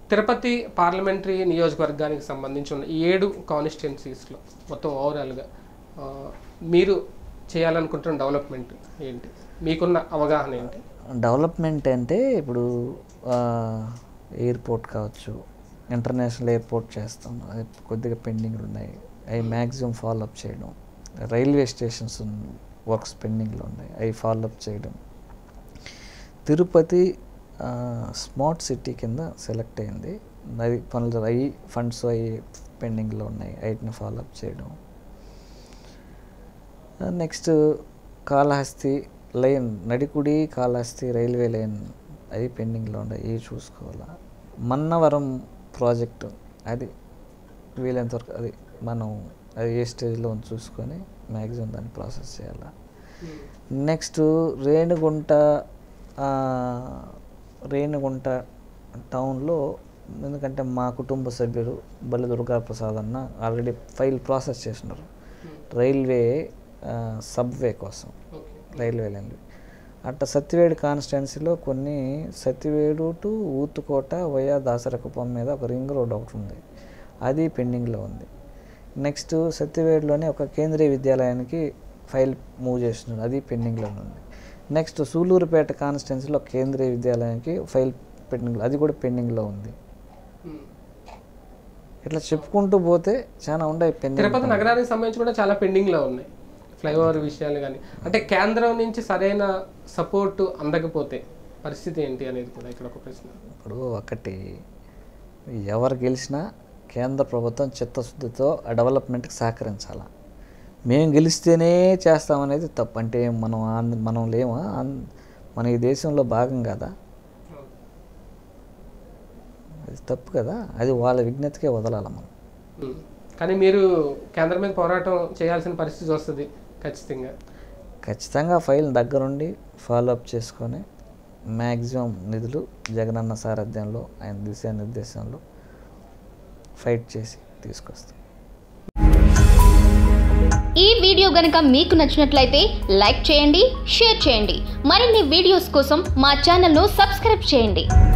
Tirupati parliamentary నియోజకవర్గానికి సంబంధించి ఉన్న ఈ ఏడు కాన్స్టిట్యున్సీస్లో మొత్తం ఓవరాల్గా ఆ, మీరు చేయాలనుకుంటున్న డెవలప్మెంట్ ఏంటి మీకున్న అవగాహన ఏంటి డెవలప్మెంట్ అంటే ఇప్పుడు ఆ, ఎయిర్పోర్ట్ కావచ్చు ఇంటర్నేషనల్ ఎయిర్పోర్ట్ చేస్తాం అది కొద్దిగా పెండింగ్లు ఉన్నాయి అవి మ్యాక్సిమం ఫాలోఅప్ చేయడం రైల్వే స్టేషన్స్ వర్క్స్ పెండింగ్లో ఉన్నాయి అవి ఫాలోఅప్ చేయడం తిరుపతి ఆ, స్మార్ట్ సిటీ కింద సెలెక్ట్ అయింది అది పనులు అవి ఫండ్స్ అవి పెండింగ్లో ఉన్నాయి వాటిని ఫాలోఅప్ చేయడం next Kalahasti line Nadikudi Kalahasti railway line అది పెండింగ్లో ఉన్నాయి ఇవి చూసుకోవాలా మన్నవరం ప్రాజెక్టు అది వీలైనంత వరకు అది మనం అది ఏ స్టేజ్లో ఉంది చూసుకొని మ్యాక్సిమం దాన్ని ప్రాసెస్ చేయాలా నెక్స్ట్ రేణిగుంట ఆ, రేణిగుంట టౌన్లో ఎందుకంటే మా కుటుంబ సభ్యుడు బల్లి దుర్గా ప్రసాద్ అన్న ఆల్రెడీ ఫైల్ ప్రాసెస్ చేసినారు రైల్వే ఆ, సబ్వే కోసం ఓకే రైల్వే లైన్లు అట్ట సత్యవేడు కాన్స్టిట్యున్సీలో కొన్ని సత్యవేడు టు ఊతుకోట వయా దాసరకుప్పం మీద ఒక రింగ్ రోడ్ ఒకటి ఉంది అది పెండింగ్లో ఉంది నెక్స్ట్ సత్యవేడులోనే ఒక కేంద్రీయ విద్యాలయానికి ఫైల్ మూవ్ చేస్తున్నాడు అది పెండింగ్లో ఉంది నెక్స్ట్ సూలూరుపేట కాన్స్టిట్యున్సీలో కేంద్రీయ విద్యాలయానికి ఫైల్ పెండింగ్లో అది కూడా పెండింగ్లో ఉంది ఉమ్. ఇట్లా చెప్పుకుంటూ పోతే చాలా ఉన్నాయి పెండింగ్ తిరుపతి నగరానికి సంబంధించి కూడా చాలా పెండింగ్లో ఉన్నాయి ఫ్లైఓవర్ విషయాలు కానీ అంటే కేంద్రం నుంచి సరైన సపోర్ట్ అందకపోతే పరిస్థితి ఏంటి అనేది కూడా ఇక్కడ ఒక ప్రశ్న ఇప్పుడు ఒకటి ఎవరు గెలిచినా కేంద్ర ప్రభుత్వం చిత్తశుద్ధితో ఆ డెవలప్మెంట్కి సహకరించాలి మేము గెలిస్తేనే చేస్తామనేది తప్పు అంటే మనం ఆంధ్ర మనం లేమా ఆంధ్ర- మన ఈ దేశంలో భాగం కదా అది తప్పు కదా అది వాళ్ళ విజ్ఞతకే వదలాలి మనం ఉమ్. కానీ మీరు కేంద్రం మీద పోరాటం చేయాల్సిన పరిస్థితి వస్తుంది ఖచ్చితంగా ఖచ్చితంగా ఫైల్ దగ్గరుండి ఫాలోఅప్ చేసుకొని మ్యాక్సిమం నిధులు జగనన్న సారథ్యంలో ఆయన దిశానిర్దేశంలో ఫైట్ చేసి తీసుకొస్తాం ఈ వీడియో గనుక మీకు నచ్చినట్లయితే లైక్ చేయండి షేర్ చేయండి మరిన్ని వీడియోస్ కోసం మా ఛానల్ను సబ్స్క్రైబ్ చేయండి